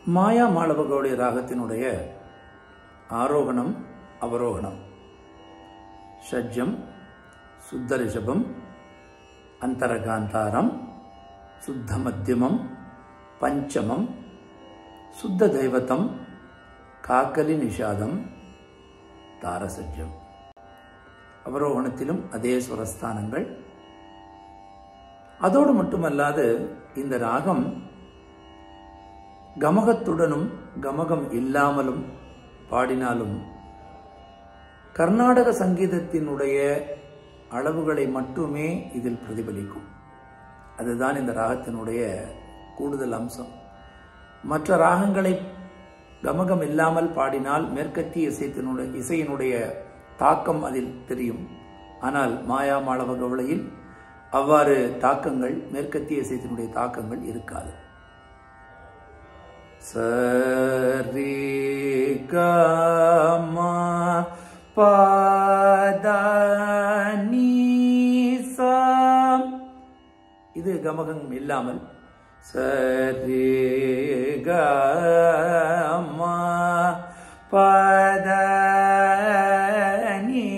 மாயா மாளவகௌளி ராகத்தினுடைய ஆரோகணம் அவரோகணம் ஷட்ஜம் சுத்த ரிஷபம் அந்தரகாந்தாரம் சுத்த மத்தியமம் பஞ்சமம் சுத்த தெய்வத்தம் காக்கலி நிஷாதம் தாரசஜ்யம் அவரோகணத்திலும் அதே சுரஸ்தானங்கள் அதோடு மட்டுமல்லாது இந்த ராகம் கமகத்துடனும் கமகம் இல்லாமலும் பாடினாலும் கர்நாடக சங்கீதத்தினுடைய அளவுகளை மட்டுமே இதில் பிரதிபலிக்கும் அதுதான் இந்த ராகத்தினுடைய கூடுதல் அம்சம் மற்ற ராகங்களை கமகம் இல்லாமல் பாடினால் மேற்கத்திய இசைத்தினுடைய இசையினுடைய தாக்கம் அதில் தெரியும் ஆனால் மாயா மாளவ கவலையில் அவ்வாறு தாக்கங்கள் மேற்கத்திய இசைத்தினுடைய தாக்கங்கள் இருக்காது சரி கமா பாதீசம் இது கமகம் இல்லாமல் சரி கமா பதனி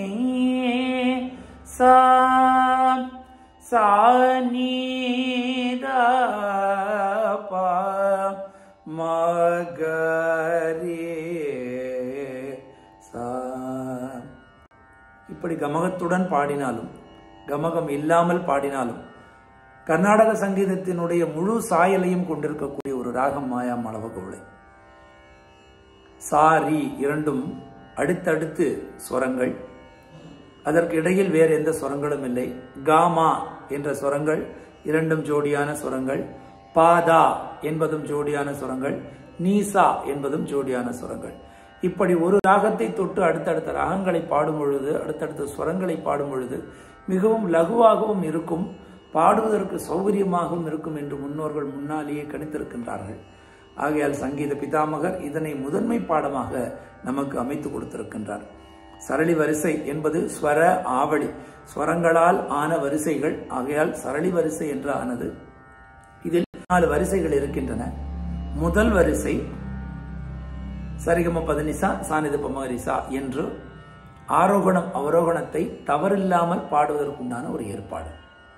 சாம் சானித மகரே சா இப்படி கமகத்துடன் பாடினாலும் கமகம் இல்லாமல் பாடினாலும் கர்நாடக சங்கீதத்தினுடைய முழு சாயலையும் கொண்டிருக்கக்கூடிய ஒரு ராகம் மாயா மளவகோளை சாரி இரண்டும் அடுத்தடுத்து ஸ்வரங்கள் அதற்கு இடையில் வேறு எந்த ஸ்வரங்களும் இல்லை காமா என்ற ஸ்வரங்கள் இரண்டும் ஜோடியான ஸ்வரங்கள் பாதா என்பதும் ஜோடியான சுரங்கள் நீசா என்பதும் ஜோடியான சுரங்கள் இப்படி ஒரு ராகத்தை தொட்டு அடுத்தடுத்த ராகங்களை பாடும் பொழுது அடுத்தடுத்த ஸ்வரங்களை பாடும் பொழுது மிகவும் லகுவாகவும் இருக்கும் பாடுவதற்கு சௌகரியமாகவும் இருக்கும் என்று முன்னோர்கள் முன்னாலேயே கணித்திருக்கின்றார்கள் ஆகையால் சங்கீத பிதாமகர் இதனை முதன்மை பாடமாக நமக்கு அமைத்து கொடுத்திருக்கின்றார் சரளி வரிசை என்பது ஸ்வர ஆவளி ஸ்வரங்களால் ஆன வரிசைகள் ஆகையால் சரளி வரிசை என்று ஆனது இதில் நாலு வரிசைகள் இருக்கின்றன முதல் வரிசை சரிகம பதனிசா சானித பமரிசா என்று ஆரோகணம் அவரோகணத்தை தவறில்லாமல் பாடுவதற்குண்டான ஒரு ஏற்பாடு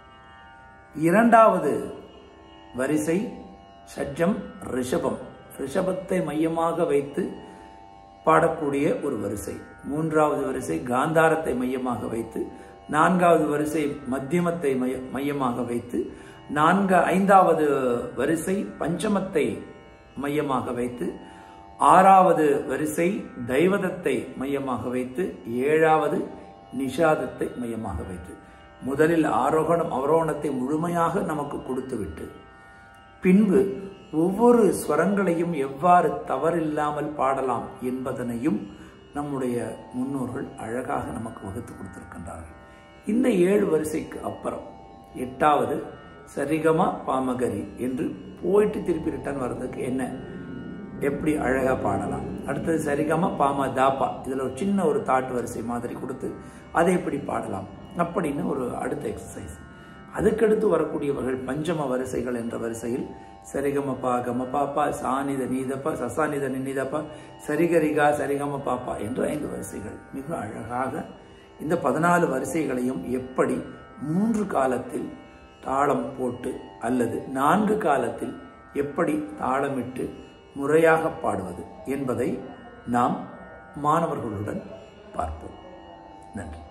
இரண்டாவது வரிசை ஷட்ஜம் ரிஷபம் ரிஷபத்தை மையமாக வைத்து பாடக்கூடிய ஒரு வரிசை மூன்றாவது வரிசை காந்தாரத்தை மையமாக வைத்து நான்காவது வரிசை மத்தியமத்தை மையமாக வைத்து நான்கு ஐந்தாவது வரிசை பஞ்சமத்தை மையமாக வைத்து ஆறாவது வரிசை தெய்வதத்தை மையமாக வைத்து ஏழாவது நிஷாதத்தை மையமாக வைத்து முதலில் ஆரோகணம் அவரோகணத்தை முழுமையாக நமக்கு கொடுத்துவிட்டு பின்பு ஒவ்வொரு ஸ்வரங்களையும் எவ்வாறு தவறில்லாமல் பாடலாம் என்பதனையும் நம்முடைய முன்னோர்கள் அழகாக நமக்கு வகுத்து கொடுத்திருக்கின்றார்கள் இந்த ஏழு வரிசைக்கு அப்புறம் எட்டாவது சரிகமா பாமகரி என்று போயிட்டு திருப்பி ரிட்டர்ன் வர்றதுக்கு என்ன எப்படி அழகாக பாடலாம் அடுத்தது சரிகமா பாமா தாப்பா இதில் ஒரு சின்ன ஒரு தாட்டு வரிசை மாதிரி கொடுத்து அதை எப்படி பாடலாம் அப்படின்னு ஒரு அடுத்த எக்ஸசைஸ் அதுக்கடுத்து வரக்கூடியவர்கள் பஞ்சம வரிசைகள் என்ற வரிசையில் சரிகமப்பா கமபாப்பா சானித நீதப்பா சசானித நின்னிதப்பா சரிகரிகா சரிகம பாப்பா என்று ஐந்து வரிசைகள் மிக அழகாக இந்த பதினாலு வரிசைகளையும் எப்படி மூன்று காலத்தில் தாளம் போட்டு அல்லது நான்கு காலத்தில் எப்படி தாளமிட்டு முறையாக பாடுவது என்பதை நாம் மாணவர்களுடன் பார்ப்போம் நன்றி